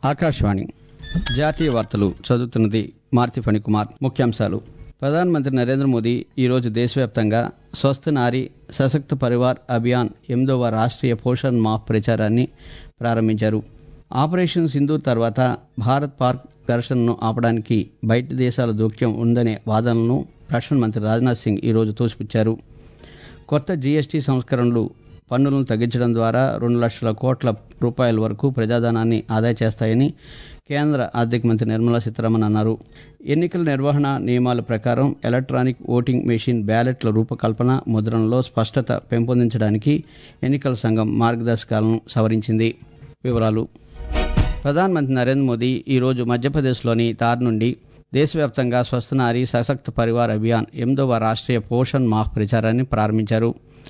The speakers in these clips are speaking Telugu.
ఆకాశవాణి జాతీయ వార్తలు చదువుతున్నది మార్తి ఫణికుమార్ ముఖ్యాంశాలు ప్రధానమంత్రి నరేంద్ర మోదీ ఈరోజు దేశవ్యాప్తంగా స్వస్థ నారి సశక్త పరివార్ అభియాన్ ఎనిమిదవ రాష్ట్రీయ పోషణ్ మాహ్ ప్రచారాన్ని ప్రారంభించారు ఆపరేషన్ సింధూర్ తర్వాత భారత్ పార్క్ ఘర్షణను ఆపడానికి బయటి దేశాల జోక్యం ఉందనే వాదనలను రక్షణ మంత్రి రాజ్నాథ్ సింగ్ ఈరోజు తోసిపుచ్చారు కొత్త జీఎస్టీ సంస్కరణలు పన్నులను తగ్గించడం ద్వారా రెండు లక్షల కోట్ల రూపాయల వరకు ప్రజాధనాన్ని ఆదా చేస్తాయని కేంద్ర ఆర్థిక మంత్రి నిర్మలా సీతారామన్ అన్నారు ఎన్నికల నిర్వహణ నియమాల ప్రకారం ఎలక్ట్రానిక్ ఓటింగ్ మెషిన్ బ్యాలెట్ల రూపకల్పన ముద్రణలో స్పష్టత పెంపొందించడానికి ఎన్నికల సంఘం మార్గదర్శకాలను సవరించింది వివరాలు ప్రధానమంత్రి నరేంద్ర మోదీ ఈరోజు మధ్యప్రదేశ్లోని తార్ నుండి దేశవ్యాప్తంగా స్వస్థ నారీ సశక్త పరివార్ అభియాన్ ఎనిమిదవ రాష్ట్రీయ పోషణ్ మాహ్ ప్రచారాన్ని ప్రారంభించారు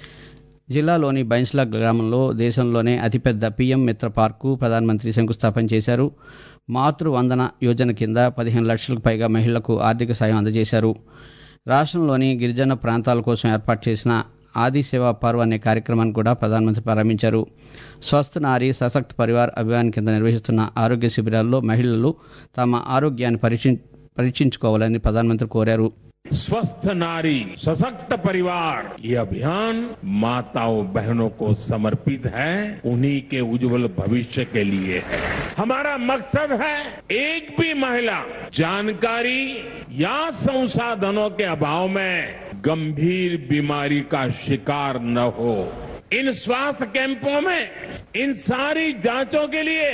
జిల్లాలోని బైన్స్లా గ్రామంలో దేశంలోనే అతిపెద్ద పీఎం మిత్ర పార్కు ప్రధానమంత్రి శంకుస్థాపన చేశారు మాతృ వందన యోజన కింద పదిహేను లక్షలకు పైగా మహిళలకు ఆర్థిక సాయం అందజేశారు రాష్ట్రంలోని గిరిజన ప్రాంతాల కోసం ఏర్పాటు చేసిన ఆది సేవా పర్వ్ అనే కార్యక్రమాన్ని కూడా ప్రధానమంత్రి ప్రారంభించారు స్వస్థ నారీ సశక్త్ పరివార్ అభియాన్ కింద నిర్వహిస్తున్న ఆరోగ్య శిబిరాల్లో మహిళలు తమ ఆరోగ్యాన్ని పరీక్ష పరీక్షించుకోవాలని ప్రధానమంత్రి కోరారు स्वस्थ नारी सशक्त परिवार ये अभियान माताओं बहनों को समर्पित है उन्हीं के उज्जवल भविष्य के लिए है हमारा मकसद है एक भी महिला जानकारी या संसाधनों के अभाव में गंभीर बीमारी का शिकार न हो इन स्वास्थ्य कैंपों में इन सारी जांचों के लिए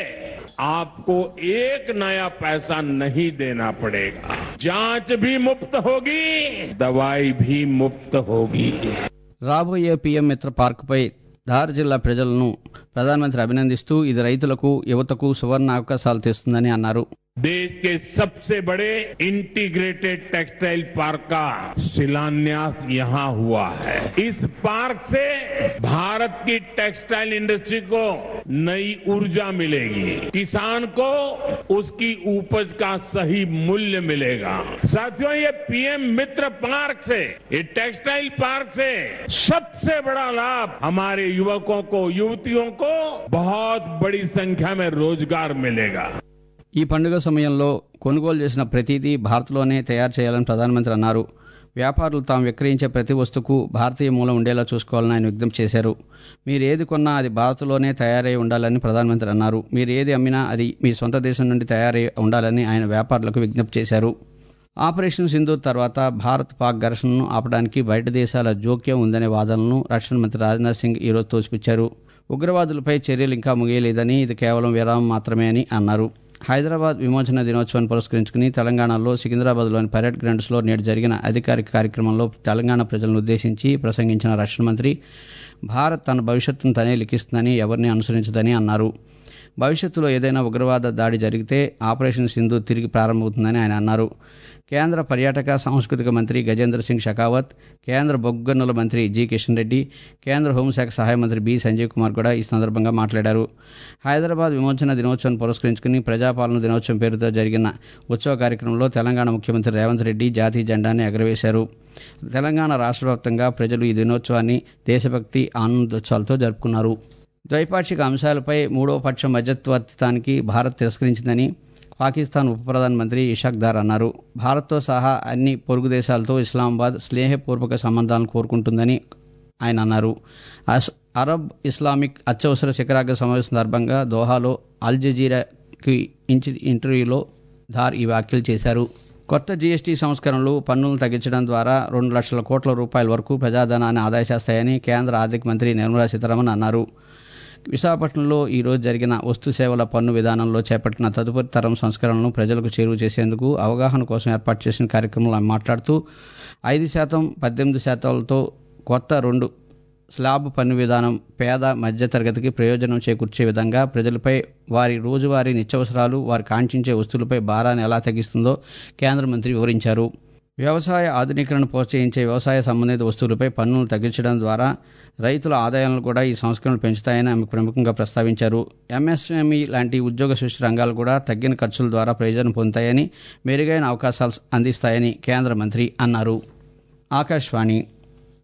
आपको एक नया पैसा नहीं देना पड़ेगा जांच भी मुफ्त होगी दवाई भी मुफ्त होगी రాబోయే పీఎం మిత్ర పార్కుపై ధార్ జిల్లా ప్రజలను ప్రధానమంత్రి అభినందిస్తూ ఇది రైతులకు యువతకు సువర్ణ అవకాశాలు తెస్తుందని అన్నారు देश के सबसे बड़े इंटीग्रेटेड टेक्सटाइल पार्क का शिलान्यास यहां हुआ है इस पार्क से भारत की टेक्सटाइल इंडस्ट्री को नई ऊर्जा मिलेगी किसान को उसकी उपज का सही मूल्य मिलेगा साथियों ये पीएम मित्र पार्क से ये टेक्सटाइल पार्क से सबसे बड़ा लाभ हमारे युवकों को युवतियों को बहुत बड़ी संख्या में रोजगार मिलेगा ఈ పండుగ సమయంలో కొనుగోలు చేసిన ప్రతిదీ భారత్లోనే తయారు చేయాలని ప్రధానమంత్రి అన్నారు వ్యాపారులు తాము విక్రయించే ప్రతి వస్తువుకు భారతీయ మూలం ఉండేలా చూసుకోవాలని ఆయన విజ్ఞప్తి చేశారు మీరు ఏది కొన్నా అది భారత్లోనే తయారై ఉండాలని ప్రధానమంత్రి అన్నారు మీరు ఏది అమ్మినా అది మీ సొంత దేశం నుండి తయారై ఉండాలని ఆయన వ్యాపారులకు విజ్ఞప్తి చేశారు ఆపరేషన్ సింధూర్ తర్వాత భారత్ పాక్ ఘర్షణను ఆపడానికి బయట దేశాల జోక్యం ఉందనే వాదనలను రక్షణ మంత్రి రాజ్నాథ్ సింగ్ ఈరోజు తోసిపుచ్చారు ఉగ్రవాదులపై చర్యలు ఇంకా ముగియలేదని ఇది కేవలం విరామం మాత్రమే అని అన్నారు హైదరాబాద్ విమోచన దినోత్సవాన్ని పురస్కరించుకుని తెలంగాణలో సికింద్రాబాద్లోని పరేడ్ గ్రౌండ్స్లో నేడు జరిగిన అధికారిక కార్యక్రమంలో తెలంగాణ ప్రజలను ఉద్దేశించి ప్రసంగించిన రక్షణ మంత్రి భారత్ తన భవిష్యత్తును తనే లిఖిస్తుందని ఎవరిని అనుసరించదని అన్నారు భవిష్యత్తులో ఏదైనా ఉగ్రవాద దాడి జరిగితే ఆపరేషన్ సింధు తిరిగి ప్రారంభమవుతుందని ఆయన అన్నారు కేంద్ర పర్యాటక సాంస్కృతిక మంత్రి గజేంద్ర సింగ్ షెకావత్ కేంద్ర బొగ్గు గనుల మంత్రి జి కిషన్ రెడ్డి కేంద్ర హోంశాఖ సహాయ మంత్రి బి సంజయ్ కుమార్ కూడా ఈ సందర్భంగా మాట్లాడారు హైదరాబాద్ విమోచన దినోత్సవాన్ని పురస్కరించుకుని ప్రజాపాలన దినోత్సవం పేరుతో జరిగిన ఉత్సవ కార్యక్రమంలో తెలంగాణ ముఖ్యమంత్రి రేవంత్ రెడ్డి జాతీయ జెండాన్ని ఎగరవేశారు తెలంగాణ రాష్ట్ర వ్యాప్తంగా ప్రజలు ఈ దినోత్సవాన్ని దేశభక్తి ఆనందోత్సవాలతో జరుపుకున్నారు ద్వైపాక్షిక అంశాలపై మూడో పక్ష మధ్యత్వర్తిత్వానికి భారత్ తిరస్కరించిందని పాకిస్తాన్ ఉప ప్రధానమంత్రి ఇషాక్ దార్ అన్నారు భారత్తో సహా అన్ని పొరుగు దేశాలతో ఇస్లామాబాద్ స్నేహపూర్వక సంబంధాలను కోరుకుంటుందని ఆయన అన్నారు అస్- అరబ్ ఇస్లామిక్ అత్యవసర శిఖరాగ్ర సమావేశం సందర్భంగా దోహాలో అల్ జజీరాకి ఇంచి- ఇంటర్వ్యూలో ధార్ ఈ వ్యాఖ్యలు చేశారు కొత్త జీఎస్టీ సంస్కరణలు పన్నులను తగ్గించడం ద్వారా రెండు లక్షల కోట్ల రూపాయల వరకు ప్రజాధనాన్ని ఆదా చేస్తాయని కేంద్ర ఆర్థిక మంత్రి నిర్మలా సీతారామన్ అన్నారు విశాఖపట్నంలో ఈ రోజు జరిగిన వస్తు సేవల పన్ను విధానంలో చేపట్టిన తదుపరి తరం సంస్కరణలను ప్రజలకు చేరువ చేసేందుకు అవగాహన కోసం ఏర్పాటు చేసిన కార్యక్రమంలో ఆమె మాట్లాడుతూ ఐదు శాతం పద్దెనిమిది శాతాలతో కొత్త రెండు స్లాబ్ పన్ను విధానం పేద మధ్యతరగతికి ప్రయోజనం చేకూర్చే విధంగా ప్రజలపై వారి రోజువారీ నిత్యావసరాలు వారు కాంక్షించే వస్తువులపై భారాన్ని ఎలా తగ్గిస్తుందో కేంద్ర మంత్రి వివరించారు వ్యవసాయ ఆధునీకరణ ప్రోత్సహించే వ్యవసాయ సంబంధిత వస్తువులపై పన్నులు తగ్గించడం ద్వారా రైతుల ఆదాయాలను కూడా ఈ సంస్కరణలు పెంచుతాయని ఆమె ప్రముఖంగా ప్రస్తావించారు ఎంఎస్ఎంఈ లాంటి ఉద్యోగ సృష్టి రంగాలు కూడా తగ్గిన ఖర్చుల ద్వారా ప్రయోజనం పొందుతాయని మెరుగైన అవకాశాలు అందిస్తాయని కేంద్ర మంత్రి అన్నారు ఆకాశవాణి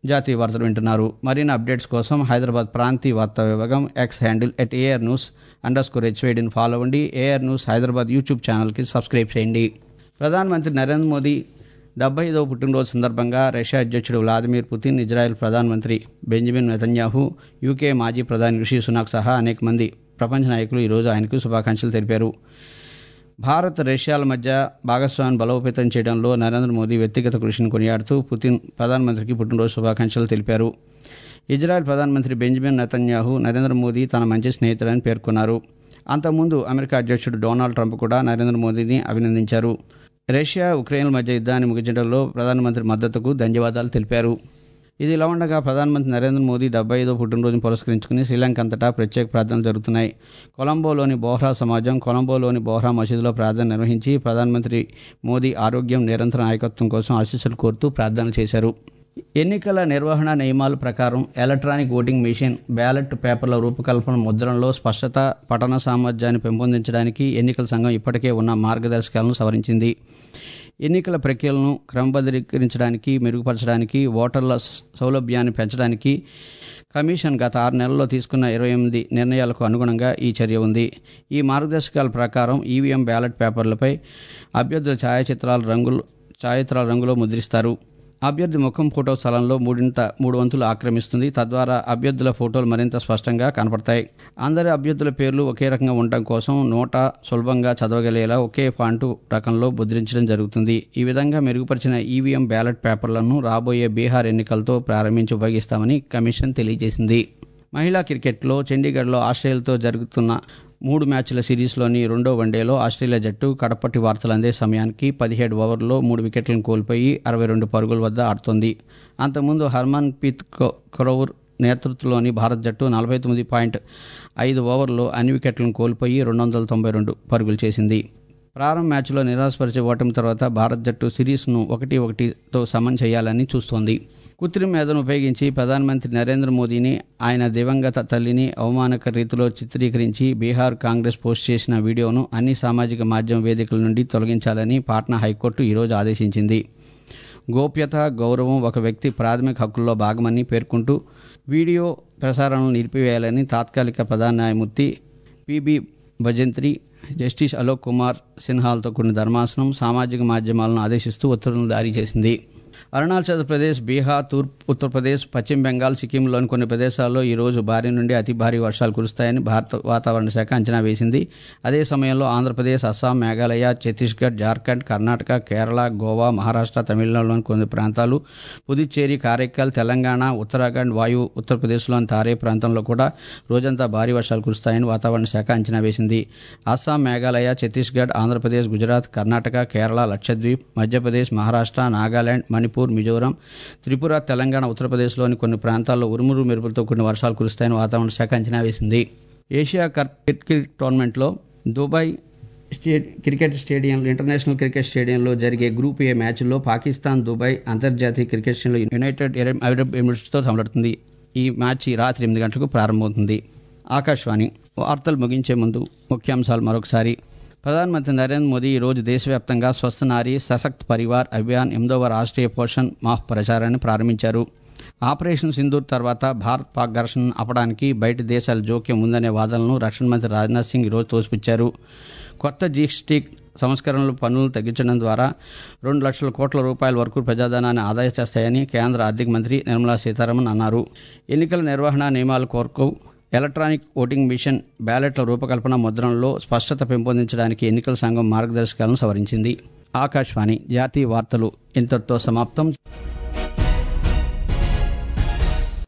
జాతీయ వార్తలు వింటున్నారు మరిన్ని అప్డేట్స్ కోసం హైదరాబాద్ ప్రాంతీయ వార్తా విభాగం X handle at AR news underscore హెచ్వేడిని ఫాలో అవ్వండి ఏఆర్ న్యూస్ హైదరాబాద్ యూట్యూబ్ ఛానల్కి సబ్స్క్రైబ్ చేయండి ప్రధానమంత్రి నరేంద్ర మోదీ డెబ్బై ఐదవ పుట్టినరోజు సందర్భంగా రష్యా అధ్యక్షుడు వ్లాదిమిర్ పుతిన్ ఇజ్రాయెల్ ప్రధానమంత్రి బెంజమిన్ నెతన్యాహు యూకే మాజీ ప్రధాని రిషి సునాక్ సహా అనేక మంది ప్రపంచ నాయకులు ఈరోజు ఆయనకు శుభాకాంక్షలు తెలిపారు భారత్ రష్యాల మధ్య భాగస్వామ్యం బలోపేతం చేయడంలో నరేంద్ర మోదీ వ్యక్తిగత కృషిని కొనియాడుతూ పుతిన్ ప్రధానమంత్రికి పుట్టినరోజు శుభాకాంక్షలు తెలిపారు ఇజ్రాయెల్ ప్రధానమంత్రి బెంజమిన్ నెతన్యాహు నరేంద్ర మోదీ తన మంచి స్నేహితుడని పేర్కొన్నారు అంతకుముందు అమెరికా అధ్యక్షుడు డొనాల్డ్ ట్రంప్ కూడా నరేంద్ర మోదీని అభినందించారు రష్యా ఉక్రెయిన్ల మధ్య యుద్ధాన్ని ముగించడంలో ప్రధానమంత్రి మద్దతుకు ధన్యవాదాలు తెలిపారు ఇది ఇలా ఉండగా ప్రధానమంత్రి నరేంద్ర మోదీ డెబ్బై ఐదో పుట్టినరోజును పురస్కరించుకుని శ్రీలంక అంతటా ప్రత్యేక ప్రార్థనలు జరుగుతున్నాయి కొలంబోలోని బోహ్రా సమాజం కొలంబోలోని బోహ్రా మసీదులో ప్రార్థన నిర్వహించి ప్రధానమంత్రి మోదీ ఆరోగ్యం నిరంతర నాయకత్వం కోసం ఆశీస్సులు కోరుతూ ప్రార్థనలు చేశారు ఎన్నికల నిర్వహణ నియమాల ప్రకారం ఎలక్ట్రానిక్ ఓటింగ్ మెషిన్ బ్యాలెట్ పేపర్ల రూపకల్పన ముద్రణలో స్పష్టత పఠన సామర్థ్యాన్ని పెంపొందించడానికి ఎన్నికల సంఘం ఇప్పటికే ఉన్న మార్గదర్శకాలను సవరించింది ఎన్నికల ప్రక్రియలను క్రమబద్ధీకరించడానికి మెరుగుపరచడానికి ఓటర్ల సౌలభ్యాన్ని పెంచడానికి కమిషన్ గత ఆరు నెలల్లో తీసుకున్న ఇరవై ఎనిమిది నిర్ణయాలకు అనుగుణంగా ఈ చర్య ఉంది ఈ మార్గదర్శకాల ప్రకారం ఈవీఎం బ్యాలెట్ పేపర్లపై అభ్యర్థుల ఛాయాచిత్రాల రంగులు ఛాయాచిత్రాల రంగులో ముద్రిస్తారు అభ్యర్థి ముఖం ఫోటో స్థలంలో మూడింత మూడు వంతులు ఆక్రమిస్తుంది తద్వారా అభ్యర్థుల ఫోటోలు మరింత స్పష్టంగా కనపడతాయి అందరి అభ్యర్థుల పేర్లు ఒకే రకంగా ఉండటం కోసం నోట సులభంగా చదవగలిగేలా ఒకే ఫాంటు రకంలో ముద్రించడం జరుగుతుంది ఈ విధంగా మెరుగుపరిచిన ఈవీఎం బ్యాలెట్ పేపర్లను రాబోయే బీహార్ ఎన్నికలతో ప్రారంభించి ఉపయోగిస్తామని కమిషన్ తెలియజేసింది మహిళా క్రికెట్లో చండీగఢ్లో ఆస్ట్రేలియాతో జరుగుతున్న మూడు మ్యాచ్ల సిరీస్లోని రెండో వన్డేలో ఆస్ట్రేలియా జట్టు కడపట్టి వార్తలు అందే సమయానికి పదిహేడు ఓవర్లో మూడు వికెట్లను కోల్పోయి అరవై రెండు పరుగుల వద్ద ఆడుతోంది అంతకుముందు హర్మన్ ప్రీత్ కౌర్ నేతృత్వంలోని భారత జట్టు నలభై తొమ్మిది పాయింట్ ఐదు ఓవర్లో అన్ని వికెట్లను కోల్పోయి రెండు వందల తొంభై రెండు పరుగులు చేసింది ప్రారంభ మ్యాచ్లో నిరాశపరిచే ఓటమి తర్వాత భారత్ జట్టు సిరీస్ను ఒకటి ఒకటితో సమన్ చేయాలని చూస్తోంది కృత్రిమ మేధను ఉపయోగించి ప్రధానమంత్రి నరేంద్ర మోదీని ఆయన దివంగత తల్లిని అవమానక రీతిలో చిత్రీకరించి బీహార్ కాంగ్రెస్ పోస్ట్ చేసిన వీడియోను అన్ని సామాజిక మాధ్యమ వేదికల నుండి తొలగించాలని పాట్నా హైకోర్టు ఈరోజు ఆదేశించింది గోప్యత గౌరవం ఒక వ్యక్తి ప్రాథమిక హక్కుల్లో భాగమని పేర్కొంటూ వీడియో ప్రసారణను నిలిపివేయాలని తాత్కాలిక ప్రధాన న్యాయమూర్తి పిబి భజంత్రి జస్టిస్ అలోక్ కుమార్ సిన్హాలతో కూడిన ధర్మాసనం సామాజిక మాధ్యమాలను ఆదేశిస్తూ ఉత్తర్వులు జారీ చేసింది అరుణాచల్ ప్రదేశ్ బీహార్ తూర్పు ఉత్తరప్రదేశ్ పశ్చిమ బెంగాల్ సిక్కింలోని కొన్ని ప్రదేశాల్లో ఈ రోజు భారీ నుండి అతి భారీ వర్షాలు కురుస్తాయని భారత వాతావరణ శాఖ అంచనా వేసింది అదే సమయంలో ఆంధ్రప్రదేశ్ అస్సాం మేఘాలయ ఛత్తీస్గఢ్ జార్ఖండ్ కర్ణాటక కేరళ గోవా మహారాష్ట్ర తమిళనాడులోని కొన్ని ప్రాంతాలు పుదుచ్చేరి కారైక్కల్ తెలంగాణ ఉత్తరాఖండ్ వాయు ఉత్తరప్రదేశ్లోని తారే ప్రాంతంలో కూడా రోజంతా భారీ వర్షాలు కురుస్తాయని వాతావరణ శాఖ అంచనా వేసింది అస్సాం మేఘాలయ ఛత్తీస్గఢ్ ఆంధ్రప్రదేశ్ గుజరాత్ కర్ణాటక కేరళ లక్షద్వీప్ మధ్యప్రదేశ్ మహారాష్ట్ర నాగాలాండ్ మణిపూర్ మిజోరాం త్రిపుర తెలంగాణ ఉత్తరప్రదేశ్లోని కొన్ని ప్రాంతాల్లో ఉరుమురు మెరుపులతో కూడిన వర్షాలు కురుస్తాయని వాతావరణ శాఖ అంచనా వేసింది ఏషియా కప్ క్రికెట్ టోర్నమెంట్లో దుబాయ్ స్టే క్రికెట్ స్టేడియం ఇంటర్నేషనల్ క్రికెట్ స్టేడియంలో జరిగే గ్రూప్ ఏ మ్యాచ్లో పాకిస్తాన్ దుబాయ్ అంతర్జాతీయ క్రికెట్ స్టేడియంలో యునైటెడ్ అరబ్ ఎమిరేట్స్తో తమలడుతుంది ఈ మ్యాచ్ రాత్రి ఎనిమిది గంటలకు ప్రారంభమవుతుంది ఆకాశవాణి వార్తలు ముగించే ముందు ముఖ్యాంశాలు మరొకసారి ప్రధానమంత్రి నరేంద్ర మోదీ ఈరోజు దేశవ్యాప్తంగా స్వస్థ నారీ సశక్త్ పరివార్ అభియాన్ ఎనిమిదవ రాష్ట్రీయ పోషణ్ మాహ్ ప్రచారాన్ని ప్రారంభించారు ఆపరేషన్ సింధూర్ తర్వాత భారత్ పాక్ ఘర్షణను ఆపడానికి బయట దేశాల జోక్యం ఉందనే వాదనలను రక్షణ మంత్రి రాజ్నాథ్ సింగ్ ఈరోజు తోసిపుచ్చారు కొత్త జీఎస్టీ సంస్కరణలు పన్నులు తగ్గించడం ద్వారా రెండు లక్షల కోట్ల రూపాయల వరకు ప్రజాధనాన్ని ఆదాయ చేస్తాయని కేంద్ర ఆర్థిక మంత్రి నిర్మలా సీతారామన్ అన్నారు ఎన్నికల నిర్వహణ నియమాల కొరకు ఎలక్ట్రానిక్ ఓటింగ్ మిషన్ బ్యాలెట్ల రూపకల్పన ముద్రణలో స్పష్టత పెంపొందించడానికి ఎన్నికల సంఘం మార్గదర్శకాలను సవరించింది ఆకాశవాణి జాతీయ వార్తలు ఇంతటితో సమాప్తం